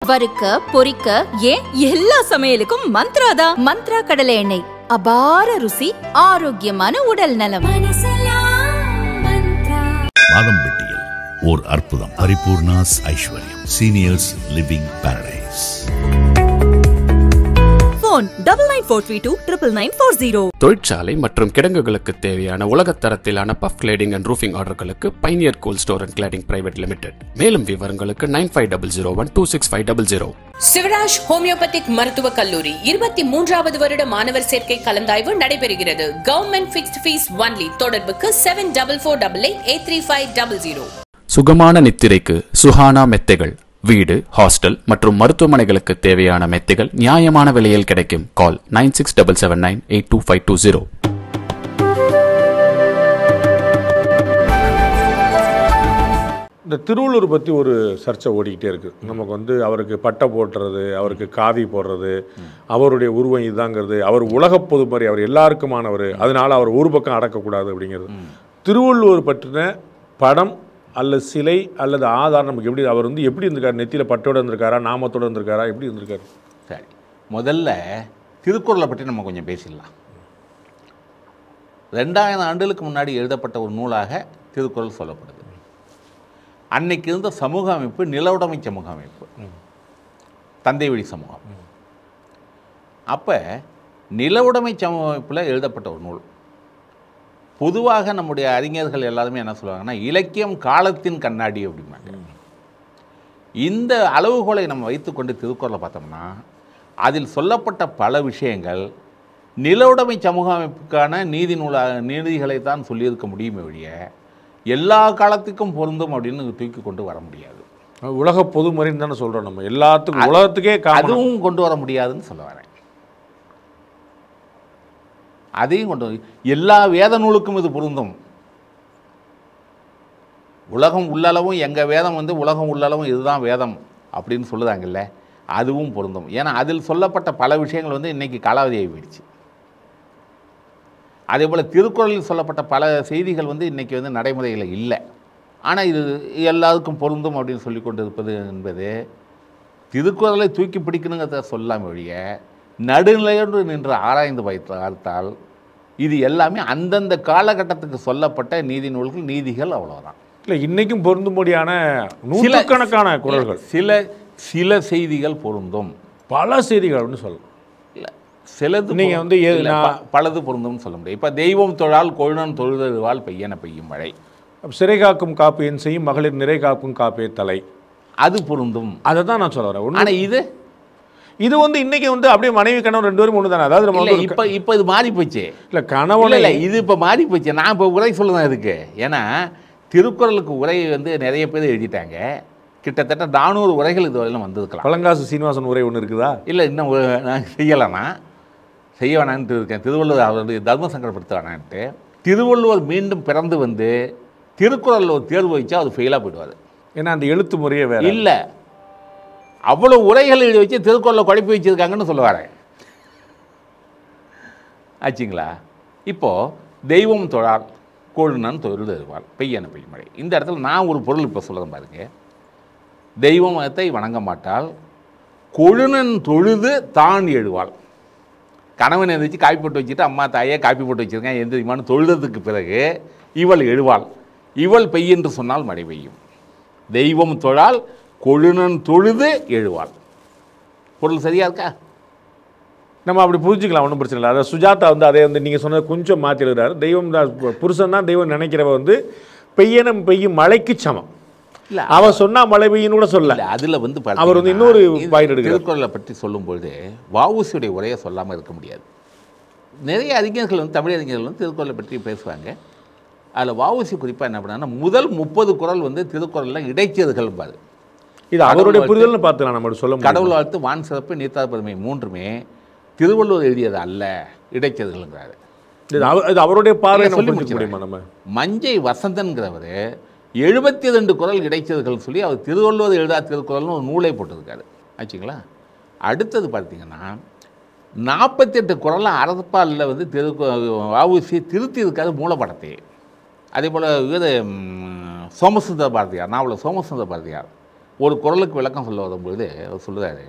வறுக்க பொரிக்க ஏன் எல்லா சமையலுக்கும் மந்த்ரா தான் மந்த்ரா கடலை எண்ணெய் அபார ருசி ஆரோக்கியமான உடல் நலம் மாதம்பட்டியில் ஓர் அற்புதம் Paripoornas Aishwaryam seniors living paradise phone double nine four three two triple nine four zero தொழிற்சாலை மற்றும் கிடங்குகளுக்கு தேவையான உலகத் தரத்திலான பஃப் கிளேடிங் அண்ட் ரூஃபிங் ஆர்டர்களுக்கு pioneer cool store and cladding private limited மேலும் விவரங்களுக்கு nine five double zero one two six five double zero Sivaraj homoeopathic மருத்துவக் கல்லூரி இருபத்தி மூன்றாவது வருட மாணவர் சேர்க்கை கலந்தாய்வு நடைபெறுகிறது கவர்மெண்ட் பிக்ஸ்ட் ஃபீஸ் ஒன்லி தொடர்புக்கு seven double four double eight eight three five double zero சுகமான நித்திரைக்கு சுஹானா மெத்தைகள் வீடு ஹாஸ்டல் மற்றும் மருத்துவமனைகளுக்கு தேவையான மெத்தைகள் நியாயமான விலையில் கிடைக்கும் call nine six double seven nine eight two five two zero இந்த திருவள்ளூர் பற்றி ஒரு சர்ச்சை ஓடிக்கிட்டே இருக்குது நமக்கு வந்து அவருக்கு பட்டை போட்டுறது அவருக்கு காவி போடுறது அவருடைய உருவம் இதுதாங்கிறது அவர் உலக பொதுமறை அவர் எல்லாருக்குமானவர் அதனால அவர் ஒரு பக்கம் அடக்கக்கூடாது அப்படிங்கிறது திருவள்ளுவர் பற்றின படம் அல்லது சிலை அல்லது ஆதாரம் நமக்கு எப்படி அவர் வந்து எப்படி இருந்திருக்காரு நெத்தியில் பட்டோட இருந்திருக்காரா நாமத்தோட இருந்திருக்காரா எப்படி இருந்திருக்காரு சரி முதல்ல திருக்குறளை பற்றி நம்ம கொஞ்சம் பேசிடலாம் ரெண்டாயிரம் ஆண்டுகளுக்கு முன்னாடி எழுதப்பட்ட ஒரு நூலாக திருக்குறள் சொல்லப்படுது அன்னைக்கு இருந்த சமூக அமைப்பு நிலவுடைமை சமூக அமைப்பு தந்தை வழி சமூகம் அப்போ நிலவுடைமை சமூக அமைப்பில் எழுதப்பட்ட ஒரு நூல் பொதுவாக நம்முடைய அறிஞர்கள் எல்லாருமே என்ன சொல்லுவாங்கன்னா இலக்கியம் காலத்தின் கண்ணாடி அப்படிம்பாங்க இந்த அளவுகோலை நம்ம வைத்துக்கொண்டு திருக்குறளை பார்த்தோம்னா அதில் சொல்லப்பட்ட பல விஷயங்கள் நிலவுடைமை சமூக அமைப்புக்கான நீதி நூலாக நீதிகளை தான் சொல்லியிருக்க முடியுமே ஒழிய எல்லா காலத்துக்கும் பொருந்தும் அப்படின்னு தூக்கி கொண்டு வர முடியாது உலக பொதுமறைன்னு தானே சொல்கிறோம் நம்ம எல்லாத்துக்கும் உலகத்துக்கே காமன் அதுவும் கொண்டு வர முடியாதுன்னு சொல்ல வரேன் அதையும் கொண்டு வந்து எல்லா வேத நூலுக்கும் இது பொருந்தும் உலகம் உள்ளளவும் எங்கள் வேதம் வந்து உலகம் உள்ளளவும் இதுதான் வேதம் அப்படின்னு சொல்லுதாங்கல்ல அதுவும் பொருந்தும் ஏன்னா அதில் சொல்லப்பட்ட பல விஷயங்கள் வந்து இன்றைக்கி காலாவதியாகி போயிடுச்சு அதே போல் திருக்குறளில் சொல்லப்பட்ட பல செய்திகள் வந்து இன்றைக்கி வந்து நடைமுறையில் இல்லை ஆனால் இது எல்லாருக்கும் பொருந்தும் அப்படின்னு சொல்லி கொண்டு இருப்பது என்பது திருக்குறளை தூக்கி பிடிக்கணுங்கிறத சொல்லாம ஒழிய நடுநிலையோடு நின்று ஆராய்ந்து வைத்து பார்த்தால் இது எல்லாமே அந்தந்த காலகட்டத்துக்கு சொல்லப்பட்ட நீதி நூல்கள் நீதிகள் அவ்வளோதான் இல்லை இன்னைக்கும் பொருந்தும்படியான நூற்றுக்கணக்கான குரல்கள் சில சில செய்திகள் பொருந்தும் பல செய்திகள்னு சொல்லலாம் இல்லை சிலது நீங்க பொரு- வந்து எது- இல்ல, நான்- ப- பலது பொருந்தும்னு சொல்ல முடியும் இப்போ தெய்வம் தொழால் கொழுநன் தொழுதழுவால் பெய்யன பெய்யும் மழை சிறை காக்கும் காப்பு என் செய்யும் மகளிர் நிறை காக்கும் காப்பே தலை அது பொருந்தும் அதை தான் நான் சொல்ல வரேன் ஆனா ஒண்ணு இது இது வந்து இன்னைக்கு வந்து அப்படியே மனைவி கணவன் ரெண்டு பேரும் ஒன்று தானே அதாவது நம்ம இல்ல வந்து இப்போ இப்போ இது மாறி போச்சு இல்லை இல்ல கணவனை இல்ல இது இப்போ மாறி போச்சு நான் இப்போ உரை சொல்லுதான் இதுக்கு ஏன்னா திருக்குறளுக்கு உரை வந்து நிறைய பேர் எழுதிட்டாங்க கிட்டத்தட்ட நானூறு உரைகள் இது வரையிலும் வந்திருக்கலாம் பழங்காசு சீனிவாசன் உரை ஒன்று இருக்குதா இல்லை இன்னும் ஒரு- நான் செய்யலைனா செய்ய வேணான்ட்டு இருக்கேன் திருவள்ளுவர் அவருடைய தர்ம சங்கடப்படுத்த வேணான்ட்டு திருவள்ளுவர் மீண்டும் பிறந்து வந்து திருக்குறளில் ஒரு தேர்வு வச்சா அது ஃபெயிலாக போயிடுவார் ஏன்னா அந்த எழுத்து முறையே வேற இல்லை அவ்வளோ உரைகள் எழுதி வச்சு திருக்குறளை குழப்பி வச்சிருக்காங்கன்னு சொல்ல வரேன் ஆச்சுங்களா இப்போது தெய்வம் தொழார் கொழுநன் தொழில் தருவாள் பெய்யன பெய்யும் மழை இந்த இடத்துல நான் ஒரு பொருள் இப்போ சொல்லுறேன் பாருங்க தெய்வத்தை வணங்க மாட்டால் கொழுநன் தொழுது தான் எழுவாள் கணவன் எந்திரிச்சு காப்பி போட்டு வச்சுட்டு அம்மா தாயே காப்பி போட்டு வச்சிருக்கேன் எந்திரிமான்னு தொழுததுக்கு பிறகு இவள் எழுவாள் இவள் பெய்யென்று சொன்னால் மழை பெய்யும் தெய்வம் தொழால் கொழுநன் தொழுது எழுவாள் பொருள் சரியா இருக்கா நம்ம அப்படி புரிஞ்சுக்கலாம் ஒன்றும் பிரச்சனை இல்லை அதாவது சுஜாதா வந்து அதே வந்து நீங்கள் சொன்னது கொஞ்சம் மாற்றி எழுதுறாரு தெய்வம் தான் புருஷன் தான் தெய்வம் நினைக்கிறவ வந்து பெய்யனம் பெய்யும் மழைக்கு சமம் இல்ல, அவ சொன்னா மழை பெய்யும்னு கூட சொல்ல இல்ல அதுல வந்து அவர் வந்து பார்த்தீங்கன்னா, இன்னொரு இது point எடுக்கிறார். திருக்குறளை பற்றி சொல்லும்பொழுது வஉசியுடைய உரையை சொல்லாமல் இருக்க முடியாது நிறைய அறிஞர்கள் வந்து தமிழ் அறிஞர்கள் வந்து திருக்குறளை பற்றி பேசுவாங்க அதில் வஉசி குறிப்பாக என்ன பண்ணாங்கன்னா முதல் முப்பது குறள் வந்து திருக்குறளில் இடைச்செருகள் பாரு இது அவருடைய கடவுள் புரிதல்னு பார்த்துக்கலாம் நம்ம சொல்ல முடியும் கடவுள் வாழ்த்து வான் சிறப்பு நீத்தார் பெருமை மூன்றுமே திருவள்ளுவர் எழுதியது அல்ல இடைச்செருகள்ங்கிறாரு இது அவர் இது அவருடைய பார்வை இல்ல, நம்ம சொல்லி புரிஞ்சுக்க முடியுமா முடிச்சிடுறேன். நம்ம மஞ்சை வசந்தன்கிறவர் எழுபத்தி ரெண்டு குறள் இடைச்சதுகள் சொல்லி அவர் திருவள்ளுவர் எழுதா திருக்குறள்னு ஒரு நூலை போட்டிருக்காரு ஆச்சுங்களா அடுத்தது பார்த்தீங்கன்னா நாற்பத்தெட்டு குறளை அரசப்பாலில் வந்து திரு வஉசி திருத்தி இருக்காது மூலப்படத்தை அதே போல் இது ம், சோமசுந்தர பாரதியார் நாவல சோமசுந்தர பாரதியார் ஒரு குரலுக்கு விளக்கம் சொல்ல வரும்பொழுது அவர் சொல்லுறாரு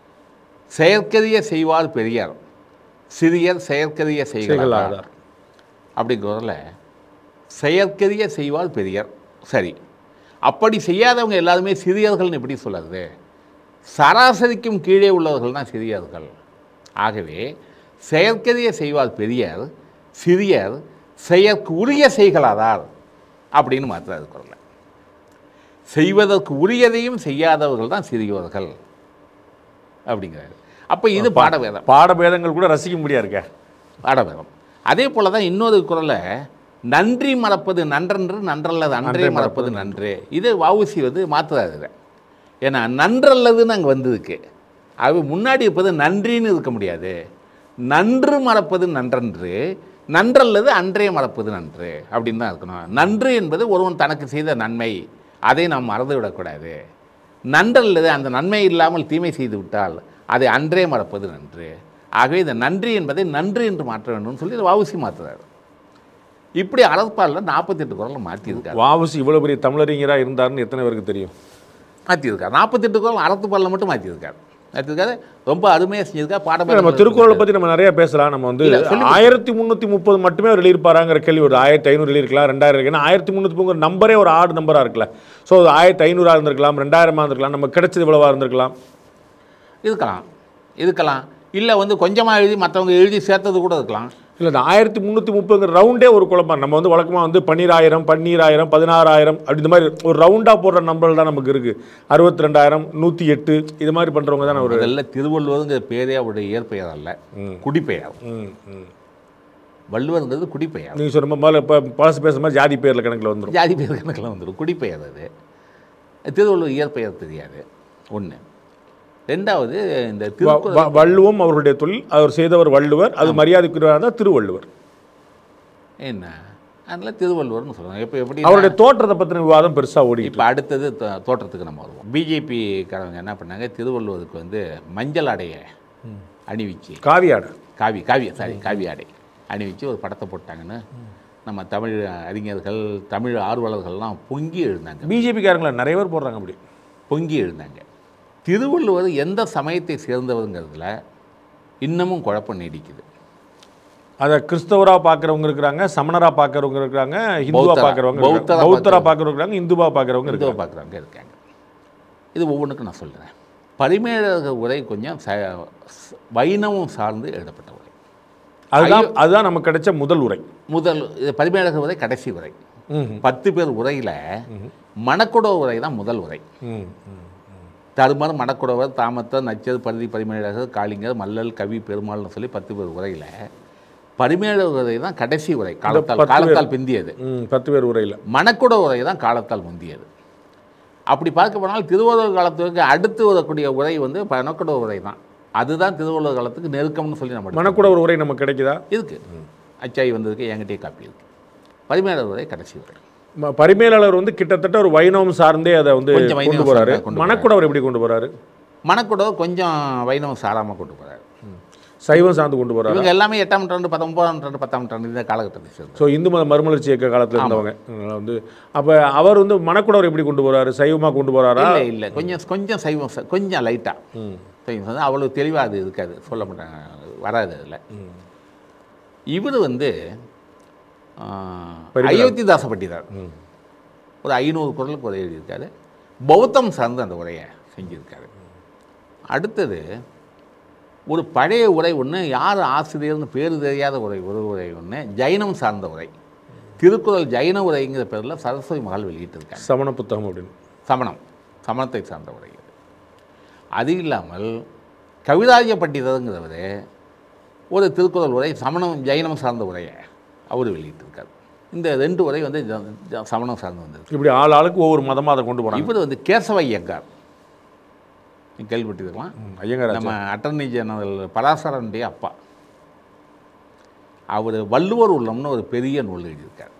செயற்கரிய செய்வார் பெரியார் சிறியர் செயற்கரிய செய்களாதார் செய்களாதார். அப்படிங்கிறதுல செயற்கரிய செய்வார் பெரியார் சரி அப்படி செய்யாதவங்க எல்லாருமே சிறியர்கள்னு எப்படி சொல்லாது சராசரிக்கும் கீழே உள்ளவர்கள் தான் சிறியர்கள் ஆகவே செயற்கரிய செய்வார் பெரியார் சிறியர் செயற்கு உரிய செய்களாதார் அப்படின்னு மாற்றுறாரு குரலை செய்வதற்கு உரியதையும் செய்யாதவர்கள் தான் சிறியவர்கள் அப்படிங்கிறாரு அப்போ இது பாடவேதம் பாடபேதங்கள் கூட ரசிக்க முடியா இருக்க பாடவேதம் அதே போல தான் இன்னொரு குரலை நன்றி மறப்பது நன்றன்று நன்றல்லது அன்றே மறப்பது நன்று இது வவுசி வந்து மாற்றுறாரு இதை ஏன்னா நன்றல்லதுன்னு அங்கே வந்ததுக்கு அது முன்னாடி இருப்பது நன்றின்னு இருக்க முடியாது நன்று மறப்பது நன்றன்று நன்றல்லது அன்றே மறப்பது நன்று அப்படின்னு தான் இருக்கணும் நன்று என்பது ஒருவன் தனக்கு செய்த நன்மை அதை நாம் மறந்து விடக்கூடாது நன்றல்லது அந்த நன்மை இல்லாமல் தீமை செய்து விட்டால் அதை அன்றே மறப்பது நன்று ஆகவே இந்த நன்றி என்பதை நன்று என்று மாற்ற வேண்டும்னு சொல்லி வவுசி மாற்றுறாரு இப்படி அரசப்பாலில் நாற்பத்தெட்டு குரலை மாற்றியிருக்காரு வாவுசி இவ்வளவு பெரிய தமிழறிஞரா இருந்தாருன்னு எத்தனை பேருக்கு தெரியும் மாற்றியிருக்காரு நாற்பத்தெட்டு குரல் அறத்துப்பாலில் மட்டும் மாற்றியிருக்காரு மாற்றியிருக்காரு ரொம்ப அருமையாக செஞ்சிருக்காரு இல்ல, நம்ம பாடம் திருக்குறளை பத்தி நம்ம நிறைய பேசலாம் நம்ம வந்து இல்ல, சொல்லி- ஆயிரத்தி முந்நூற்றி முப்பது மட்டுமே அவர் எழுதியிருப்பாராங்கிற கேள்வி ஒரு ஆயிரத்தி ஐநூறு எழுதியிருக்கலாம் ரெண்டாயிரம் இருக்கு ஏன்னா ஆயிரத்தி முந்நூற்றி முப்பது நம்பரே ஒரு ஆடு நம்பரா இருக்குல்ல ஸோ அது ஆயிரத்தி ஐநூறா இருந்திருக்கலாம் ரெண்டாயிரமா இருந்திருக்கலாம் நம்ம கிடைச்சது இவ்வளவா இருந்திருக்கலாம் இருக்கலாம் இருக்கலாம் இல்லை வந்து கொஞ்சமாக எழுதி மற்றவங்க எழுதி சேர்த்தது கூட இருக்கலாம் இல்லை இந்த ஆயிரத்தி முந்நூற்றி முப்பதுங்கிற ரவுண்டே ஒரு குழப்பம் நம்ம வந்து வழக்கமாக வந்து பன்னீராயிரம் பன்னீராயிரம் பதினாறாயிரம் அப்படி இந்த மாதிரி ஒரு ரவுண்டாக போடுற நம்பர் தான் நமக்கு இருக்குது அறுபத்தி ரெண்டாயிரம் நூற்றி எட்டு இது மாதிரி பண்ணுறவங்க தான் ஒரு முதல்ல திருவள்ளுவருங்கிற பேரே அவருடைய இயற்பெயர் அல்ல குடிப்பெயர் ம் ம் வள்ளுவருங்கிறது குடிப்பெயர் நீங்கள் சொன்ன மாதிரி இப்போ பழசு பேசுகிற மாதிரி ஜாதி பேரில் கணக்கில் வந்துடும் ஜாதி பேர் கணக்கில் வந்துடும் குடிப்பெயர் அது திருவள்ளுவர் இயற்பெயர் தெரியாது ஒன்று ரெண்டாவது இந்த வ- திருக்குறள் வ- வள்ளுவம் அவருடைய தொழில் அவர் செய்தவர் வள்ளுவர் அது மரியாதைக்குரியவர் தான் திருவள்ளுவர் என்ன அதனால திருவள்ளுவர்னு சொல்லுவாங்க இப்போ எப்படி அவருடைய தோற்றத்தை பற்றின விவாதம் பெருசாக ஓடிட்டு இப்போ அடுத்தது தோ- தோற்றத்துக்கு நம்ம வருவோம் பிஜேபிக்காரங்க என்ன பண்ணாங்க திருவள்ளுவருக்கு வந்து மஞ்சள் அடையை அணிவிச்சு காவியாடு காவி காவி சாரி காவி ஆடை அணிவிச்சு ஒரு படத்தை போட்டாங்கன்னு நம்ம தமிழ் அறிஞர்கள் தமிழ் ஆர்வலர்கள்லாம் பொங்கி எழுந்தாங்க பிஜேபிக்காரங்கள நிறைய பேர் போடுறாங்க அப்படி பொங்கி எழுந்தாங்க திருவள்ளுவர் எந்த சமயத்தை சேர்ந்தவருங்கிறதுல இன்னமும் குழப்பம் நீடிக்குது அதை கிறிஸ்தவரா பார்க்குறவங்க இருக்கிறாங்க சமணரா பார்க்குறவங்க இருக்கிறாங்க ஹிந்துவா பௌத்தரா- பார்க்குறவங்க பௌத்தரா பௌத்தரா பார்க்கறவங்க. பார்க்குறவங்க இருக்காங்க இந்துவா பார்க்குறவங்க இந்துவை இருக்காங்க பார்க்குறவங்க இருக்காங்க இது ஒவ்வொன்றுக்கும் நான் சொல்கிறேன் பரிமேலழகர் உரை கொஞ்சம் ச ச- வைணவம் சார்ந்து எழுதப்பட்ட உரை அதுதான் அதுதான் நமக்கு கிடைச்ச முதல் உரை முதல் இது பரிமேலழகர் உரை கடைசி உரை ம் பத்து பேர் உரையில் மணக்குட உரை தான் முதல் உரை ம் ம். தருமர் மணக்குடவர் தாமத்தர் நச்சர் பருதி பரிமேலழகர் காளிங்கர் மல்லல் கவி பெருமாள்னு சொல்லி பத்து பேர் உரையில் பரிமேலழகர் உரை தான் கடைசி உரை காலத்தால் பத்து பேர். காலத்தால் பிந்தியது ம் பத்து பேர் உரையில் மணக்குட உரை தான் காலத்தால் முந்தியது அப்படி பார்க்க போனால் திருவள்ளுவர் காலத்துக்கு அடுத்து வரக்கூடிய உரை வந்து மணக்குட உரை தான் அதுதான் திருவள்ளுவர் காலத்துக்கு நெருக்கம்னு சொல்லி நம்ம எடுத்துக்கணும். மனக்கூட ஒரு உரை நமக்கு கிடைக்குதா இருக்கு அச்சாய் வந்ததுக்கு என்கிட்டயே காப்பி இருக்கு பரிமேலழகர் உரை கடைசி உரை ம- பரிமேலாளர் வந்து கிட்டத்தட்ட ஒரு வைணவம் சார்ந்தே அதை வந்து கொஞ்சம் வைணவம் கொண்டு போறாரு சார்ந்தா கொண்டு மணக்குடவர் எப்படி கொண்டு போறாரு மணக்குடவர் கொஞ்சம் வைணவம் சாராமல் கொண்டு போகிறார் சைவம் சார்ந்து கொண்டு போறாரு இவங்க எல்லாமே எட்டாம் நூற்றாண்டு பத்தொன்பதாம் நூற்றாண்டு பத்தாம் நூற்றாண்டு இந்த காலகட்டத்தை சேர்ந்தது ஸோ இந்து மத மறுமலர்ச்சி இயக்க காலத்தில் இருந்தவங்க அதனால வந்து அப்போ அவர் வந்து மணக்குடவர் எப்படி கொண்டு போறாரு சைவமாக கொண்டு போறாரா இல்லை இல்லை கொஞ்சம் கொஞ்சம் சைவம் ச- கொஞ்சம் லைட்டாக சைவம் சார்ந்து அவ்வளோ தெளிவாக அது இருக்காது சொல்ல மாட்டாங்க வராது அதில் இவர் வந்து ஆ, பெரியவர். அயோத்திதாச பண்டிதர் ஒரு ஐநூறு குரலுக்கு உரை எழுதியிருக்காரு பௌத்தம் சார்ந்து அந்த உரையை செஞ்சிருக்காரு அடுத்தது ஒரு பழைய உரை ஒன்று யார் ஆசிரியர்னு பேர் தெரியாத உரை ஒரு உரை ஒன்று ஜைனம் சார்ந்த உரை திருக்குறள் ஜைன உரைங்கிற பேரில் சரஸ்வதி மகள் வெளியிட்டிருக்காங்க சமண புத்தகம் அப்படின்னு சமணம் சமணத்தை சார்ந்த உரை இது அது இல்லாமல் கவிராஜ பண்டிதருங்கிறவர் ஒரு திருக்குறள் உரை சமணம் ஜைனம் சார்ந்த உரையை அவர் வெளியிட்டிருக்கார் இந்த ரெண்டு உரை வந்து ஜ- ஜ- சமணம் சார்ந்து வந்தது இப்படி ஆள் ஆளுக்கு ஒவ்வொரு மதமாக அதை கொண்டு போறாங்க இவர் வந்து கேசவ ஐயங்கார் நீ கேள்விப்பட்டிருக்கலாம் ஐயங்கார் நம்ம அட்டர்னி ஜெனரல் பராசரனுடைய அப்பா அவர் வள்ளுவர் உள்ளம்னு ஒரு பெரிய நூல் எழுதியிருக்கார்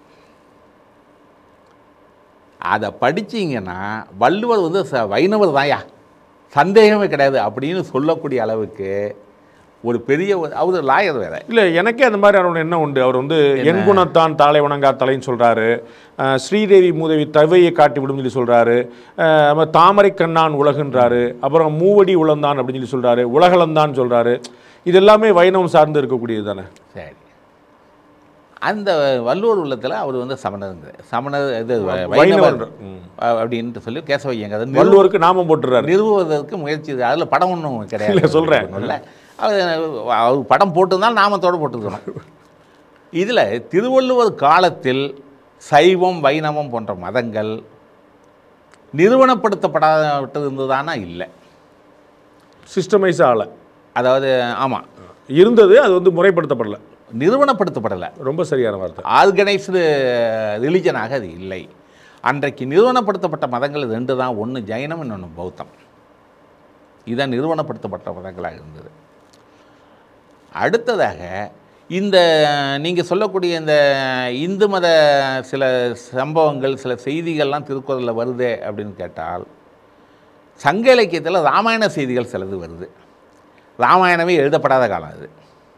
அதை படிச்சீங்கன்னா வள்ளுவர் வந்து ச வைணவர் தான்யா சந்தேகமே கிடையாது அப்படின்னு சொல்லக்கூடிய அளவுக்கு ஒரு பெரிய ஒரு- அவர் லாயர் வேற இல்லை எனக்கே அந்த மாதிரி அவரோட என்ன உண்டு அவர் வந்து என் குணத்தான் தாளை வணங்கா தலைன்னு சொல்கிறாரு ஸ்ரீதேவி மூதேவி தவையை காட்டி விடும் சொல்லி சொல்கிறாரு தாமரை கண்ணான் உலகுன்றாரு அப்புறம் மூவடி உளந்தான் அப்படின்னு சொல்லி சொல்கிறாரு உலகளந்தான் சொல்கிறாரு இது எல்லாமே வைணவம் சார்ந்து இருக்கக்கூடியது தானே சரி அந்த வள்ளுவர் உள்ளத்தில் அவர் வந்து சமணருங்க சமணர் இது வ- வைணவர் வைணவர். ம். அ- அப்படின்ட்டு சொல்லி கேசவ ஐயங்கார் நிறுவ- வள்ளுவருக்கு நாமம் போட்டுறாரு நிறுவுவதற்கு முயற்சி அதில் படம் ஒன்றும் இல்ல, கிடையாது சொல்றேன். இல்ல அவர் அவர் படம் போட்டிருந்தாலும் நாமத்தோட போட்டுருக்கணும் இதில் திருவள்ளுவர் காலத்தில் சைவம் வைணவம் போன்ற மதங்கள் நிறுவனப்படுத்தப்படாவிட்டது இருந்ததானா இல்லை சிஸ்டமைஸ் ஆகலை அதாவது ஆமாம் இருந்தது அது வந்து முறைப்படுத்தப்படல நிறுவனப்படுத்தப்படலை ரொம்ப சரியான வார்த்தை ஆர்கனைஸ்டு ரிலிஜனாக அது இல்லை அன்றைக்கு நிறுவனப்படுத்தப்பட்ட மதங்கள் ரெண்டு தான் ஒன்று ஜைனம் இன்னொன்று பௌத்தம் இதான் நிறுவனப்படுத்தப்பட்ட மதங்களாக இருந்தது அடுத்ததாக இந்த நீங்கள் சொல்லக்கூடிய இந்த இந்து மத சில சம்பவங்கள் சில செய்திகள்லாம் திருக்குறளில் வருதே அப்படின்னு கேட்டால் சங்க இலக்கியத்தில் ராமாயண செய்திகள் சிலது வருது ராமாயணமே எழுதப்படாத காலம் அது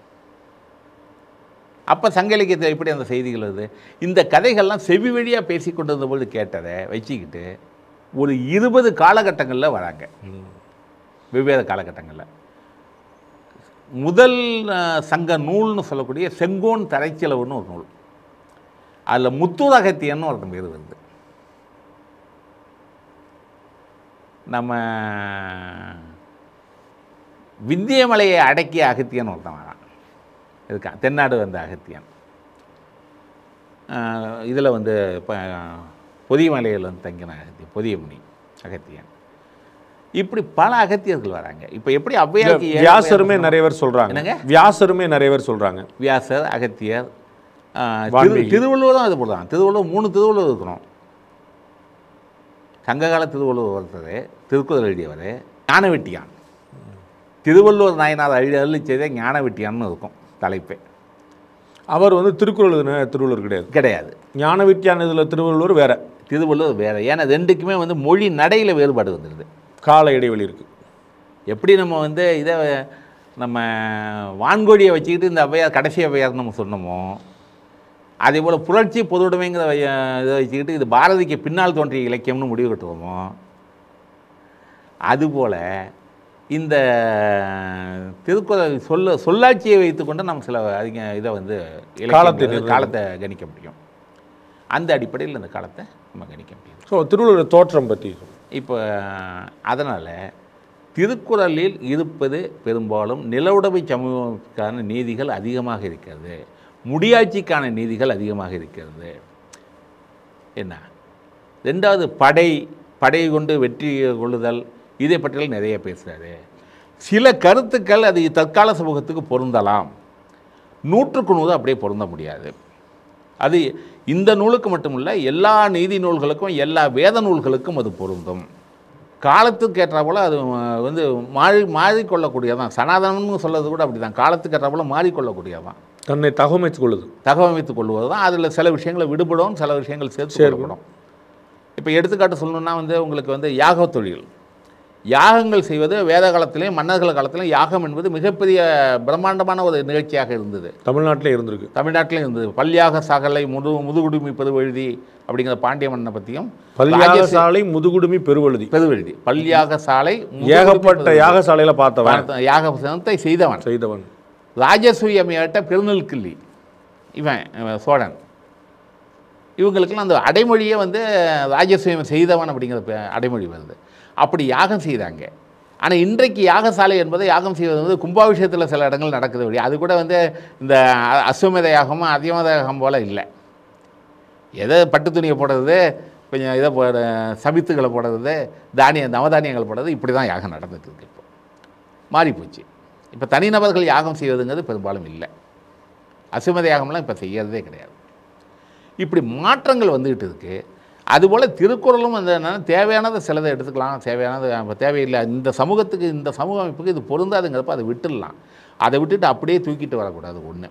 அப்போ சங்க இலக்கியத்தில் எப்படி அந்த செய்திகள் வருது இந்த கதைகள்லாம் செவி வழியாக பேசி கொண்டு இருந்தபோது கேட்டதை வச்சுக்கிட்டு ஒரு இருபது காலகட்டங்களில் வராங்க வெவ்வேறு காலகட்டங்களில் முதல் அஹ், சங்க நூல்னு சொல்லக்கூடிய செங்கோன் தரைச்சிலவுன்னு ஒரு நூல் அதில் முத்தூர் அகத்தியன்னு ஒருத்தன் பேர் வருது நம்ம விந்தியமலையை அடக்கிய அகத்தியன் ஒருத்தன் வரான் இருக்கான் தென்னாடு வந்த அகத்தியன் இதில் வந்து இப்போ பொதியமலையில் வந்து தங்கின அகத்தியன் பொதியமுனி அகத்தியன் இப்படி பல அகத்தியர்கள் வராங்க இப்போ எப்படி ஔவையாருக்கு ஏழு வியாசருமே பேர் நிறைய பேர் சொல்றாங்க என்னங்க? வியாசருமே நிறைய பேர் சொல்றாங்க வியாசர் அகத்தியர் ஆ, திரு வால்மீகி. திருவள்ளுவரும் அது போல தான் திருவள்ளுவர் மூணு திருவள்ளுவர் இருக்கணும் சங்ககால திருவள்ளுவர் ஒருத்தர் திருக்குறள் எழுதியவர் ஞானவெட்டியான் திருவள்ளுவர் நாயனார் அழி அருளி செய்த ஞானவெட்டியான்னு இருக்கும் தலைப்பே அவர் வந்து திருக்குறள் எழுதின திருவள்ளுவர் கிடையாது கிடையாது ஞான வித்தியான இதில் திருவள்ளுவர் வேற திருவள்ளுவர் வேறு ஏன்னா ரெண்டுக்குமே வந்து மொழி நடையில் வேறுபாடு வந்துடுது கால இடைவெளி இருக்கு எப்படி நம்ம வந்து இதை நம்ம வான்கோழியை வச்சுக்கிட்டு இந்த ஔவையார் கடைசி ஔவையார் நம்ம சொன்னோமோ அதே போல் புரட்சி பொதுவுடைமைங்கிற வை- இதை வச்சுக்கிட்டு இது பாரதிக்கு பின்னால் தோன்றிய இலக்கியம்னு முடிவு கட்டுவோமோ அதுபோல் இந்த திருக்குறள் சொல்ல சொல்லாட்சியை வைத்துக்கொண்டு நம்ம சில அதிக இதை வந்து இலக்கியம் காலத்தை வந்து நிர்ணயம். காலத்தை கணிக்க முடியும் அந்த அடிப்படையில் இந்த காலத்தை நம்ம கணிக்க முடியும் ஸோ திருவள்ளுவர் தோற்றம் பற்றி இப்போ அதனால் திருக்குறளில் இருப்பது பெரும்பாலும் நிலவுடைமை சமூகத்துக்கான நீதிகள் அதிகமாக இருக்கிறது முடியாட்சிக்கான நீதிகள் அதிகமாக இருக்கிறது என்ன ரெண்டாவது படை படை கொண்டு வெற்றி கொள்ளுதல் இதை பற்றியெல்லாம் நிறைய பேசுகிறாரு சில கருத்துக்கள் அது தற்கால சமூகத்துக்கு பொருந்தலாம் நூற்றுக்கு நூறு அப்படியே பொருந்த முடியாது அது இந்த நூலுக்கு மட்டுமல்ல எல்லா நீதி நூல்களுக்கும் எல்லா வேத நூல்களுக்கும் அது பொருந்தும் காலத்துக்கு ஏற்றா போல் அது அஹ், வந்து மாறி மாறிக்கொள்ளக்கூடியதான் சனாதனம்னு சொல்றது கூட அப்படி தான் காலத்துக்கு ஏற்றா போல் மாறிக்கொள்ளக்கூடியதான் தன்னை தகவமைத்துக் கொள்ளுது தகவமைத்துக் கொள்வது தான் அதில் சில விஷயங்களை விடுபடும் சில விஷயங்கள் சேர்த்து சேர்க்கப்படும் இப்போ எடுத்துக்காட்டு சொல்லணும்னா வந்து உங்களுக்கு வந்து யாக தொழில் யாகங்கள் செய்வது வேத காலத்திலையும் மன்னர்கள் காலத்திலையும் யாகம் என்பது மிகப்பெரிய பிரம்மாண்டமான ஒரு நிகழ்ச்சியாக இருந்தது தமிழ்நாட்டிலே இருந்திருக்கு தமிழ்நாட்டிலையும் இருந்தது பல்யாக சாகலை முது முதுகுடுமி பெருவழுதி அப்படிங்கிற பாண்டிய மன்னனை பற்றியும் பல்யாக ராஜசே- சாலை முதுகுடுமி பெருவழுதி பெருவழுதி பல்யாக சாலை முதுகுடுமி ஏகப்பட்ட பெருவழுதி. யாகசாலையில பார்த்தவன் பார்த்த- யாக சினத்தை செய்தவன் செய்தவன் ராஜசூயமையாட்ட பெருநெல்கிள்ளி இவன் இவன் சோழன் இவங்களுக்கெல்லாம் அந்த அடைமொழியே வந்து ராஜசூயம் செய்தவன் அப்படிங்கிற பே- அடைமொழி வருது அப்படி யாகம் செய்தாங்க ஆனால் இன்றைக்கு யாகசாலை என்பது யாகம் செய்வது வந்து கும்பாபிஷேகத்தில் சில இடங்கள் நடக்குது வழி அது கூட வந்து இந்த அ- அஸ்வமேத யாகமும் அதியமத யாகம் போல் இல்லை எதை பட்டு துணியை போடுறது கொஞ்சம் இதை போட சபித்துகளை போடுறது தானிய நவதானியங்கள் போடுறது இப்படி தான் யாகம் நடந்துட்டு இருக்கு இப்போ மாறிப்போச்சு இப்போ தனிநபர்கள் யாகம் செய்வதுங்கிறது பெரும்பாலும் இல்லை அசுமத யாகம்லாம் இப்போ செய்யறதே கிடையாது இப்படி மாற்றங்கள் வந்துக்கிட்டு இருக்கு அதுபோல் திருக்குறளும் வந்து என்னன்னா தேவையானதை சிலதை எடுத்துக்கலாம் தேவையானது அப்ப தேவையில்லை இந்த சமூகத்துக்கு இந்த சமூக அமைப்புக்கு இது பொருந்தாதுங்கிறப்ப அதை விட்டுடலாம் அதை விட்டுட்டு அப்படியே தூக்கிட்டு வரக்கூடாது ஒன்று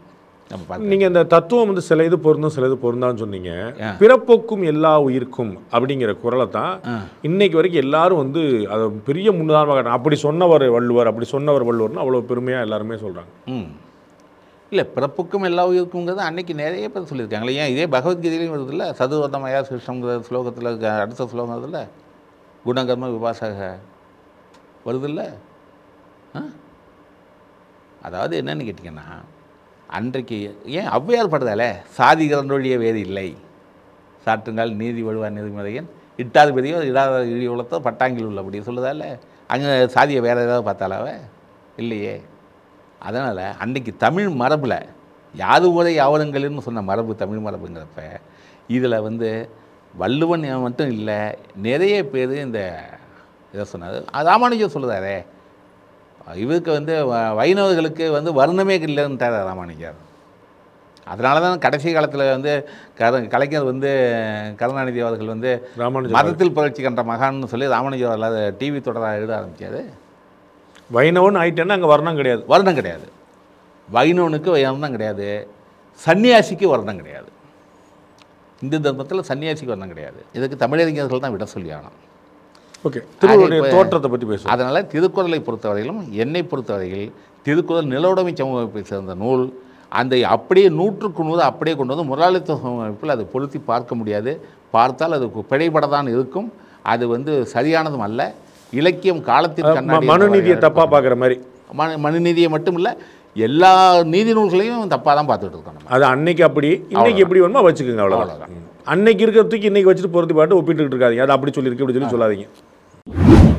நம்ம பார்த்து நீங்க இந்த தத்துவம் வந்து சில இது பொருந்தும் சில இது பொருந்தான்னு சொன்னீங்க ஆ. பிறப்புக்கும் எல்லா உயிர்க்கும் அப்படிங்கிற குரலை தான் ஆ. இன்னைக்கு வரைக்கும் எல்லாரும் வந்து அதை பெரிய முன்னுதாரணமாக காட்டுறாங்க. அப்படி சொன்னவர் வள்ளுவர் அப்படி சொன்னவர் வள்ளுவர்னு அவ்வளோ பெருமையா எல்லாருமே சொல்றாங்க ம் இல்லை பிறப்புக்கும் எல்லா உயிருக்குங்கிறது அன்னைக்கு நிறைய பேர் சொல்லியிருக்காங்களே ஏன் இதே பகவத்கீதையிலையும் வருது இல்லை சதுவர்ணமயா சிருஷ்டங்கிற ஸ்லோகத்தில் அடுத்த ஸ்லோகம் வருதுல்ல குணகர்ம விபாசக வருதுல்ல ஆ அதாவது என்னன்னு கேட்டிங்கன்னா அன்றைக்கு ஏன் ஔவையார் படுதாலே சாதிகிறன்றொழிய வேறு இல்லை சாற்றுங்கால் நீதி வழுவார் நீதிமறையன் இட்டாது பெரியோ இடாத இழி உலத்தோ பட்டாங்கில் உள்ள அப்படி சொல்லுதால அங்கே சாதியை வேறு ஏதாவது பார்த்தாலாவ இல்லையே அதனால் அன்னைக்கு தமிழ் மரபில் யாது உரை யாவருங்களின்னு சொன்ன மரபு தமிழ் மரபுங்கிறப்ப இதில் வந்து வள்ளுவன் மட்டும் இல்லை நிறைய பேர் இந்த இதை சொன்னார் ராமானுஜர் சொல்லுதாரே இவருக்கு வந்து வ- வைணவர்களுக்கு வந்து வர்ணமே இல்லைன்ட்டார் ராமானுஜர் அதனால தான் கடைசி காலத்தில் வந்து கர கலைஞர் வந்து கருணாநிதி அவர்கள் வந்து ராமானுஜர் மதத்தில் புரட்சி கண்ட மகான்னு சொல்லி ராமானுஜர் அல்லாத டிவி தொடராக எழுத ஆரம்பிச்சாரு வைணவன் ஆயிட்டேன்னா அங்க வர்ணம் கிடையாது வருடம் கிடையாது வைணவனுக்கு வருடம் கிடையாது சன்னியாசிக்கு வருடம் கிடையாது இந்து தர்மத்தில் சன்னியாசிக்கு வருடம் கிடையாது இதுக்கு தமிழறிஞர்கள் தான் விட சொல்லி ஆகணும் ஓகே திருவள்ளுடைய இப்ப- தோற்றத்தை பத்தி பேசுவோம் அதனால் திருக்குறளை பொறுத்தவரையிலும் என்னை பொறுத்தவரையில் திருக்குறள் நிலவுடைமை சமூகத்தை சேர்ந்த நூல் அந்த அப்படியே நூற்றுக்கு நூறு அப்படியே கொண்டு வந்து முதலாளித்துவ சமூகத்தில் அதை பொருத்தி பார்க்க முடியாது பார்த்தால் அது பிழைபட தான் இருக்கும் அது வந்து சரியானதும் அல்ல இலக்கியம் காலத்தின் ம- கண்ணாடி மனுநீதியை என்ற தப்பா பார்க்குற மாதிரி மனு மனுநீதியை மட்டும் இல்லை எல்லா நீதி நூல்களையும் தப்பாக தான் பார்த்துட்டு இருக்கோம் நம்ம அது அன்னைக்கு அப்படி இன்னைக்கு எப்படி வேணுமோ வச்சுக்கோங்க அவ்வளோதான் அவ்வளவுதான். ம். அன்னைக்கு இருக்கிற தூக்கி இன்னைக்கு வச்சுட்டு பொருத்தி பாட்டு ஒப்பிட்டுக்கிட்டு இருக்காதீங்க அது அப்படி சொல்லியிருக்கு இப்படி சொல்லி சொல்லாதீங்க